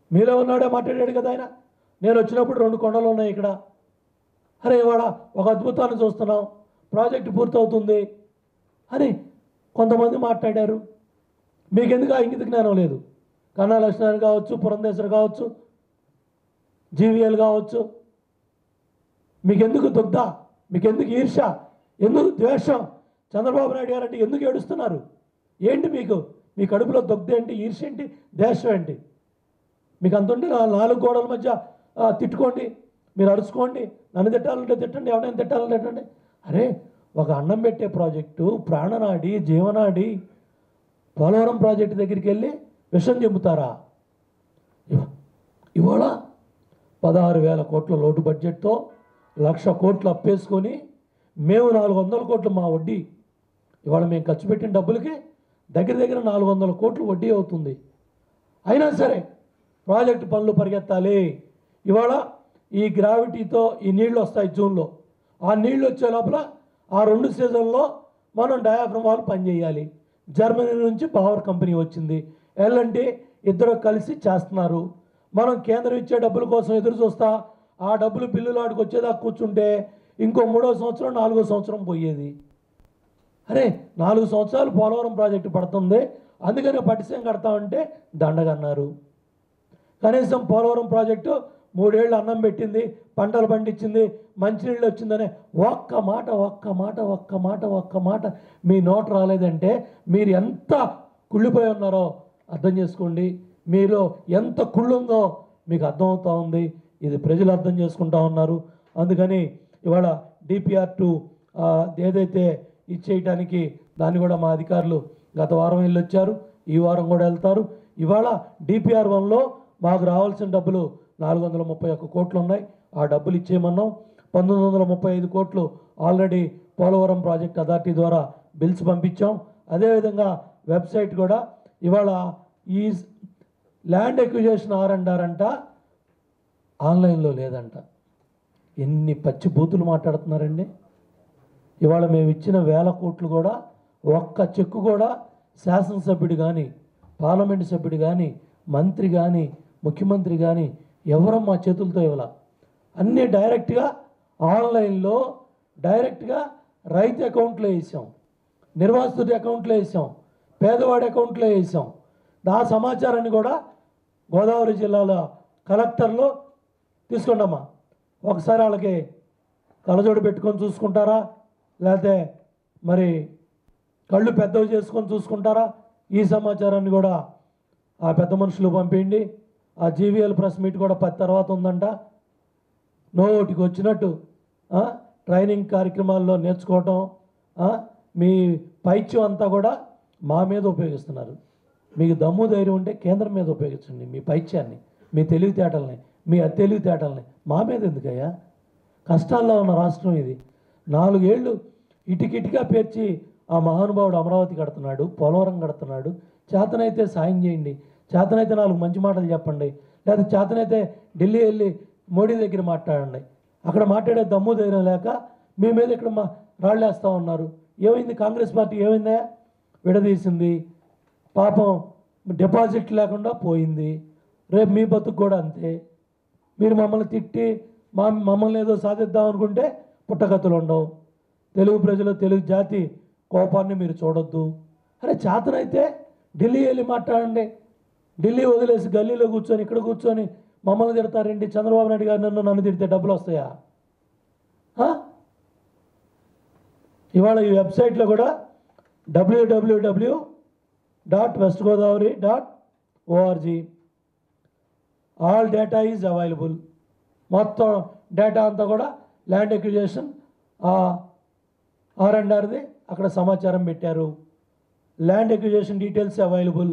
మీలో ఉన్నాడే మాట్లాడాడు కదా ఆయన నేను వచ్చినప్పుడు రెండు కొండలు ఉన్నాయి ఇక్కడ అరే ఇవాళ ఒక అద్భుతాన్ని చూస్తున్నాం ప్రాజెక్ట్ పూర్తవుతుంది అని కొంతమంది మాట్లాడారు మీకెందుకు ఆ ఇంగిత జ్ఞానం లేదు కన్నా లక్ష్మణ్ కావచ్చు పురంధేశ్వర్ కావచ్చు జీవీఎల్ కావచ్చు మీకెందుకు దుగ్ధ మీకెందుకు ఈర్ష ఎందుకు ద్వేషం చంద్రబాబు నాయుడు గారు అంటే ఎందుకు ఏడుస్తున్నారు ఏంటి మీకు మీ కడుపులో దుగ్ధ ఏంటి ఈర్ష ఏంటి ద్వేషం ఏంటి మీకు అంతుంటే నా నాలుగు గోడల మధ్య ఆ, తిట్టుకోండి మీరు అరుచుకోండి నన్ను తిట్టాలంటే తిట్టండి ఎవరైనా తిట్టాలంటే తిట్టండి అరే ఒక అన్నం పెట్టే ప్రాజెక్టు ప్రాణనాడి జీవనాడి పోలవరం ప్రాజెక్టు దగ్గరికి వెళ్ళి విషం చెబుతారా ఇవ- ఇవాళ పదహారు వేల కోట్ల లోటు బడ్జెట్తో లక్ష కోట్లు అప్పేసుకొని మేము నాలుగు వందల కోట్లు మా వడ్డీ ఇవాళ మేము ఖర్చు పెట్టిన డబ్బులకి దగ్గర దగ్గర నాలుగు వందల కోట్లు వడ్డీ అవుతుంది అయినా సరే ప్రాజెక్టు పనులు పరిగెత్తాలి ఇవాళ ఈ గ్రావిటీతో ఈ నీళ్లు వస్తాయి జూన్లో ఆ నీళ్లు వచ్చే లోపల ఆ రెండు సీజన్లో మనం డయాఫ్రమ్ వాళ్ళు పనిచేయాలి జర్మనీ నుంచి పవర్ కంపెనీ వచ్చింది ఎల్ఎన్టీ ఇద్దరు కలిసి చేస్తున్నారు మనం కేంద్రం ఇచ్చే డబ్బుల కోసం ఎదురు చూస్తా ఆ డబ్బులు బిల్లులు ఆడికి వచ్చేదాకా కూర్చుంటే ఇంకో మూడో సంవత్సరం నాలుగో సంవత్సరం పోయేది అరే నాలుగు సంవత్సరాలు పోలవరం ప్రాజెక్టు పడుతుంది అందుకని పట్టిసీమ కడతామంటే దండగన్నారు కనీసం పోలవరం ప్రాజెక్టు మూడేళ్ళు అన్నం పెట్టింది పంటలు పండించింది మంచినీళ్ళు వచ్చిందనే ఒక్క మాట ఒక్క మాట ఒక్క మాట ఒక్క మాట మీ నోట రాలేదంటే మీరు ఎంత కుళ్ళిపోయి ఉన్నారో అర్థం చేసుకోండి మీలో ఎంత కుళ్ళుందో మీకు అర్థమవుతా ఉంది ఇది ప్రజలు అర్థం చేసుకుంటా ఉన్నారు అందుకని ఇవాళ డిపిఆర్ టూ ఏదైతే ఇచ్చేయటానికి దాన్ని కూడా మా అధికారులు గత వారం వెళ్ళొచ్చారు ఈ వారం కూడా వెళ్తారు ఇవాళ డిపిఆర్ వన్లో మాకు రావాల్సిన డబ్బులు నాలుగు వందల ముప్పై ఒక్క కోట్లు ఉన్నాయి ఆ డబ్బులు ఇచ్చేయమన్నాం పంతొమ్మిది వందల ముప్పై ఐదు కోట్లు ఆల్రెడీ పోలవరం ప్రాజెక్ట్ అథారిటీ ద్వారా బిల్స్ పంపించాం అదేవిధంగా వెబ్సైట్ కూడా ఇవాళ ఈ land acquisition R and R అంట ఆన్లైన్లో లేదంట ఎన్ని పచ్చి బూతులు మాట్లాడుతున్నారండి ఇవాళ మేము ఇచ్చిన వేల కోట్లు కూడా ఒక్క చెక్కు కూడా శాసనసభ్యుడు కానీ పార్లమెంటు సభ్యుడు కానీ మంత్రి కానీ ముఖ్యమంత్రి కానీ ఎవరం మా చేతులతో ఇవ్వాల అన్నీ డైరెక్ట్గా ఆన్లైన్లో డైరెక్ట్గా రైతు అకౌంట్లో వేసాం నిర్వాసితుడి అకౌంట్లో వేసాం పేదవాడి అకౌంట్లో వేసాం ఆ సమాచారాన్ని కూడా గోదావరి జిల్లాలో కలెక్టర్లు తీసుకోండమ్మా ఒకసారి వాళ్ళకి కళ్ళజోడు పెట్టుకొని చూసుకుంటారా లేకపోతే మరి కళ్ళు పెద్దవి చేసుకొని చూసుకుంటారా ఈ సమాచారాన్ని కూడా ఆ పెద్ద మనుషులు పంపించండి ఆ జీవీఎల్ ప్రెస్ మీట్ కూడా పది తర్వాత ఉందంట నోటికి వచ్చినట్టు ఆ, ట్రైనింగ్ కార్యక్రమాల్లో నేర్చుకోవటం ఆ, మీ పైత్యం అంతా కూడా మా మీద ఉపయోగిస్తున్నారు మీకు దమ్ము ధైర్యం ఉంటే కేంద్రం మీద ఉపయోగించండి మీ పైత్యాన్ని మీ తెలివితేటల్ని మీ తెలివితేటల్ని మా మీద ఎందుకయ్యా కష్టాల్లో ఉన్న రాష్ట్రం ఇది నాలుగేళ్ళు ఇటుకిటిగా పేర్చి ఆ మహానుభావుడు అమరావతి కడుతున్నాడు పోలవరం కడుతున్నాడు చేతనైతే సాయం చేయండి చేతనైతే నాలుగు మంచి మాటలు చెప్పండి లేదా చేతనైతే ఢిల్లీ వెళ్ళి మోడీ దగ్గర మాట్లాడండి అక్కడ మాట్లాడే దమ్ము ధైర్యం లేక మీ మీద ఇక్కడ మా రాళ్ళేస్తూ ఉన్నారు ఏమైంది కాంగ్రెస్ పార్టీ ఏమైందా విడదీసింది పాపం డిపాజిట్ లేకుండా పోయింది రేపు మీ బతుకు కూడా అంతే మీరు మమ్మల్ని తిట్టి మా మమ్మల్ని ఏదో సాధిద్దాం అనుకుంటే పుట్టగతులు ఉండవు తెలుగు ప్రజలు తెలుగు జాతి కోపాన్ని మీరు చూడొద్దు అరే చేతనైతే ఢిల్లీ వెళ్ళి మాట్లాడండి ఢిల్లీ వదిలేసి గల్లీలో కూర్చొని ఇక్కడ కూర్చొని మమ్మల్ని తిడతారండి చంద్రబాబు నాయుడు గారు నన్ను నన్ను తిడితే డబ్బులు వస్తాయా ఆ? ఇవాళ ఈ వెబ్సైట్లో కూడా W W W dot west Godavari dot O R G all data is available మొత్తం డేటా అంతా కూడా ల్యాండ్ ఎక్విజేషన్ ఆర్ అండ్ ఆర్ది అక్కడ సమాచారం పెట్టారు land acquisition details available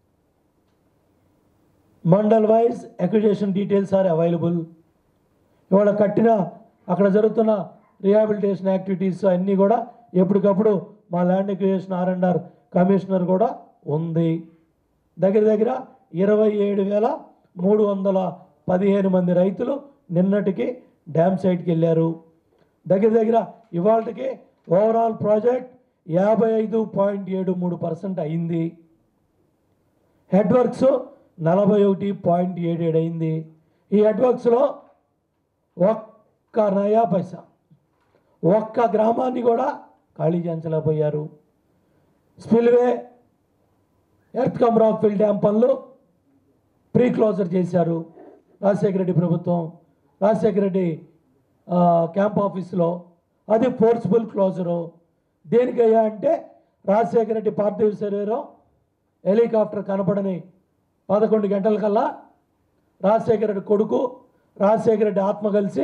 mandal wise acquisition details are available ఇవాళ కట్టిన అక్కడ జరుగుతున్న రిహాబిలిటేషన్ యాక్టివిటీస్ అన్నీ కూడా ఎప్పటికప్పుడు మా land acquisition R and R commissioner కూడా ఉంది దగ్గర దగ్గర ఇరవై ఏడు వేల మూడు వందల పదిహేను మంది రైతులు నిన్నటికి డ్యామ్ సైట్కి వెళ్ళారు దగ్గర దగ్గర ఇవాళకి ఓవరాల్ ప్రాజెక్ట్ యాభై ఐదు పాయింట్ ఏడు మూడు పర్సెంట్ అయింది హెడ్ వర్క్స్ నలభై ఒకటి పాయింట్ ఏడు ఏడు అయింది ఈ నెట్వర్క్స్లో ఒక్క నయా పైసా ఒక్క గ్రామాన్ని కూడా ఖాళీ చేయించలేకపోయారు spillway earth cum rock fill dam పనులు ప్రీ క్లోజర్ చేశారు రాజశేఖర రెడ్డి ప్రభుత్వం రాజశేఖర రెడ్డి ఆ, క్యాంప్ ఆఫీస్లో అది ఫోర్స్ఫుల్ క్లోజరు దేనికయ్యా అంటే రాజశేఖర రెడ్డి పార్థివ శరీరం హెలికాప్టర్ కనపడని పదకొండు గంటల కల్లా రాజశేఖర రెడ్డి కొడుకు రాజశేఖర రెడ్డి ఆత్మ కలిసి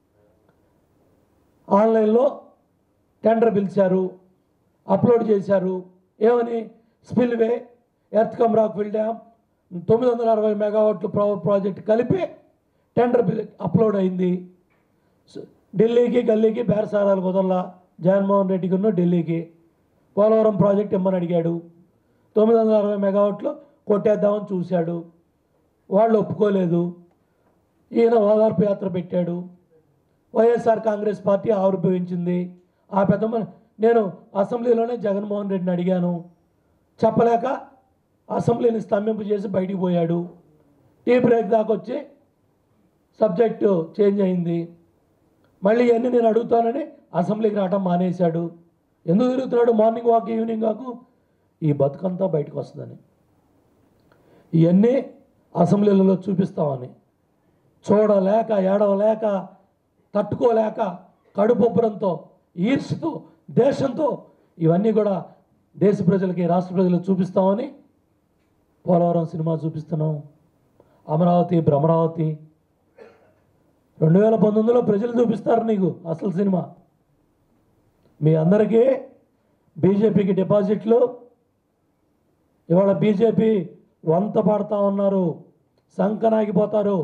ఆన్లైన్లో టెండర్ పిలిచారు అప్లోడ్ చేశారు ఏమని spillway earth cum rock fill dam తొమ్మిది వందల అరవై మెగావాట్లు పవర్ ప్రాజెక్ట్ కలిపి టెండర్ బిల్ అప్లోడ్ అయింది స- ఢిల్లీకి గల్లీకి బేరసారాలు కుదరలా జగన్మోహన్ రెడ్డికి ఉన్న ఢిల్లీకి పోలవరం ప్రాజెక్ట్ ఇమ్మని అడిగాడు తొమ్మిది వందల అరవై మెగావాట్లు కొట్టేద్దామని చూశాడు వాళ్ళు ఒప్పుకోలేదు ఈయన ఓదార్పు యాత్ర పెట్టాడు వైఎస్ఆర్ కాంగ్రెస్ పార్టీ ఆవిర్భవించింది ఆ పెద్ద మన- నేను అసెంబ్లీలోనే జగన్మోహన్ రెడ్డిని అడిగాను చెప్పలేక అసెంబ్లీని స్తంభింపు చేసి బయటికి పోయాడు టీ బ్రేక్ దాకా వచ్చి సబ్జెక్టు చేంజ్ అయింది మళ్ళీ ఇవన్నీ నేను అడుగుతానని అసెంబ్లీకి రావటం మానేశాడు ఎందుకు తిరుగుతున్నాడు మార్నింగ్ వాక్ ఈవినింగ్ వాకు ఈ బతుకంతా బయటకు వస్తుందని ఇవన్నీ అసెంబ్లీలలో చూపిస్తామని చూడలేక ఏడవలేక తట్టుకోలేక కడుపొబ్బరంతో ఈర్ష్యతో దేశంతో ఇవన్నీ కూడా దేశ ప్రజలకి రాష్ట్ర ప్రజలకు చూపిస్తామని పోలవరం సినిమా చూపిస్తున్నాం అమరావతి భ్రమరావతి రెండు వేల పంతొమ్మిదిలో ప్రజలు చూపిస్తారు నీకు అసలు సినిమా మీ అందరికీ బీజేపీకి డిపాజిట్లు ఇవాళ బీజేపీ వంత పడతా ఉన్నారు సంకనాగిపోతారు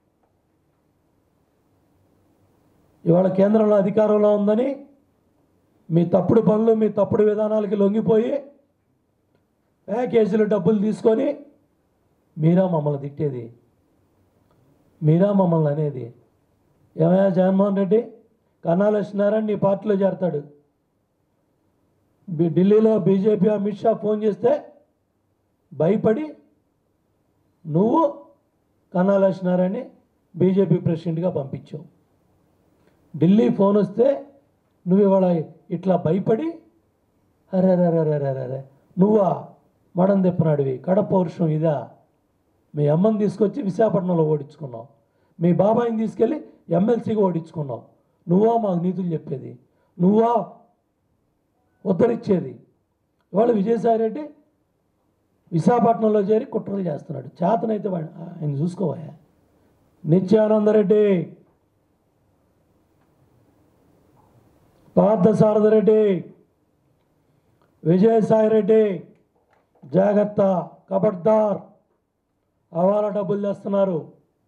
ఇవాళ కేంద్రంలో అధికారంలో ఉందని మీ తప్పుడు పనులు మీ తప్పుడు విధానాలకి లొంగిపోయి ప్యాకేజీలు డబ్బులు తీసుకొని మీరా మమ్మల్ని తిట్టేది మీరా మమ్మల్ని అనేది ఏమయ్యా జగన్మోహన్ రెడ్డి కన్నాల లక్ష్మీనారాయణ నీ పార్టీలో చేరతాడు బి- ఢిల్లీలో బీజేపీ అమిత్ షా ఫోన్ చేస్తే భయపడి నువ్వు కన్నా లక్ష్మీనారాయణని బీజేపీ ప్రెసిడెంట్గా పంపించావు ఢిల్లీ ఫోన్ వస్తే నువ్వు ఇవాళ ఇట్లా భయపడి అరే అరే అరే అరే అరే అరే నువ్వా మడం తిప్పనాడివి కడప పౌరుషం ఇదా మీ అమ్మని తీసుకొచ్చి విశాఖపట్నంలో ఓడించుకున్నావు మీ బాబాయిని తీసుకెళ్ళి ఎమ్మెల్సీగా ఓడించుకున్నావు నువ్వా మాకు నీతులు చెప్పేది నువ్వా ఉద్ధరించేది ఇవాళ విజయసాయి రెడ్డి విశాఖపట్నంలో చేరి కుట్రలు చేస్తున్నాడు చేతనైతే వాడు ఆయన చూసుకోవా నిత్యానందరెడ్డి పార్థసారథరెడ్డి విజయసాయి రెడ్డి జాగ్రత్త కబడ్దార్ అవాల డబ్బులు తెస్తున్నారు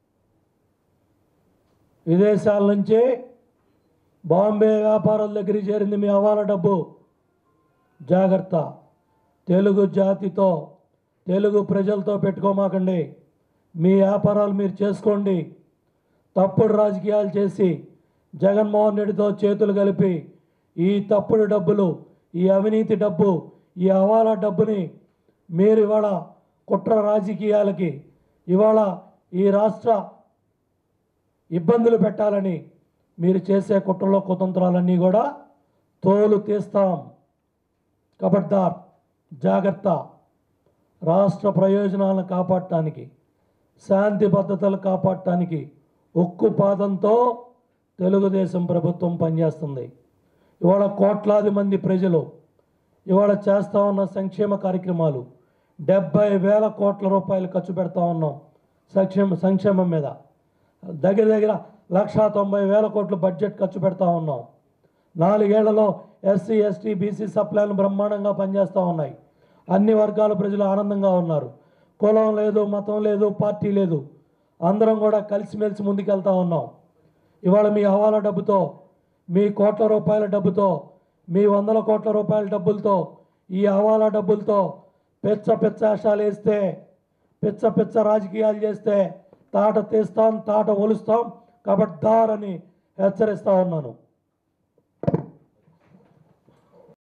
విదేశాల నుంచి బాంబే వ్యాపారాల దగ్గరికి చేరింది మీ అవాల డబ్బు జాగ్రత్త తెలుగు జాతితో తెలుగు ప్రజలతో పెట్టుకోమాకండి మీ వ్యాపారాలు మీరు చేసుకోండి తప్పుడు రాజకీయాలు చేసి జగన్మోహన్ రెడ్డితో చేతులు కలిపి ఈ తప్పుడు డబ్బులు ఈ అవినీతి డబ్బు ఈ హవాలా డబ్బుని మీరు ఇవాళ కుట్ర రాజకీయాలకి ఇవాళ ఈ రాష్ట్ర ఇబ్బందులు పెట్టాలని మీరు చేసే కుట్రలో కుతంత్రాలన్నీ కూడా తోలు తీస్తాం కబడ్దార్ జాగ్రత్త రాష్ట్ర ప్రయోజనాలను కాపాడటానికి శాంతి భద్రతలు కాపాడటానికి ఉక్కు పాదంతో తెలుగుదేశం ప్రభుత్వం పనిచేస్తుంది ఇవాళ కోట్లాది మంది ప్రజలు ఇవాళ చేస్తూ ఉన్న సంక్షేమ కార్యక్రమాలు డెబ్బై వేల కోట్ల రూపాయలు ఖర్చు పెడతా ఉన్నాం సంక్షేమ సంక్షేమం మీద దగ్గర దగ్గర లక్షా తొంభై వేల కోట్లు బడ్జెట్ ఖర్చు పెడతా ఉన్నాం నాలుగేళ్లలో ఎస్సీ ఎస్టీ బీసీ సప్లైలు బ్రహ్మాండంగా పనిచేస్తూ ఉన్నాయి అన్ని వర్గాల ప్రజలు ఆనందంగా ఉన్నారు కులం లేదు మతం లేదు పార్టీ లేదు అందరం కూడా కలిసిమెలిసి ముందుకెళ్తా ఉన్నాం ఇవాళ మీ హవాలా డబ్బుతో మీ కోట్ల రూపాయల డబ్బుతో మీ వందల కోట్ల రూపాయల డబ్బులతో ఈ హవాలా డబ్బులతో పెచ్చ పెచ్చ ఆశాలు వేస్తే పిచ్చ పిచ్చ రాజకీయాలు చేస్తే తాట తీస్తాం తాట ఒలుస్తాం కబడ్దారని హెచ్చరిస్తా ఉన్నాను